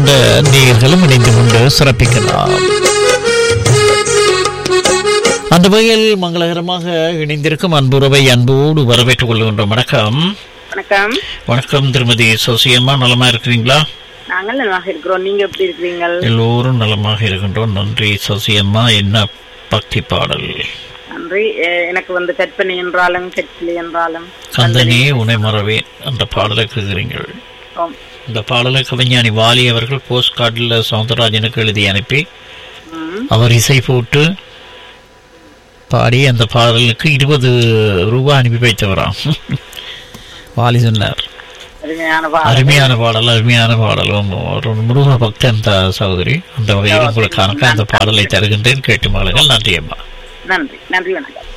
உள்ள நேயர்களும் இணைந்து கொண்டு சிறப்பிக்கலாம் அந்த வகையில் மங்களகரமாக இணைந்திருக்கும் அன்புறவை அன்போடு வரவேற்றுக் கொள்கின்றோம் வணக்கம் வணக்கம் வணக்கம் திருமதி சோசியம்மா நலமா இருக்கிறீங்களா நாங்கள் நலமாக இருக்கிறோம் நீங்க எப்படி இருக்கிறீங்க எல்லோரும் நலமாக இருக்கின்றோம் நன்றி சோசியம்மா என்ன பக்தி பாடல் நன்றி அஹ் எனக்கு வந்து கற்பனை என்றாலும் கற்பிலை என்றாலும் கந்தனே உனை மறவே அந்த பாடலை கேட்கிறீர்கள் ஆம். இந்த பாடலை கவிஞானி வாலி அவர்கள் போஸ்ட் கார்டில் சவுந்தரராஜனுக்கு எழுதி அனுப்பி ம், அவர் இசை போட்டு பாடி அந்த பாடலுக்கு இருபது ரூபாய் அனுப்பி வைத்தவராம் வாலி சொன்னார் அருமையான பா அருமையான பாடல் அருமையான பாடல் உம், ஒரு முருக பக்தன் அந்த சகோதரி அந்த வகையில் உங்களுக்கான அந்த பாடலை தருகின்றேன் கேட்டு மகளுங்கள் நன்றி அம்மா நன்றி நன்றி வணக்கம்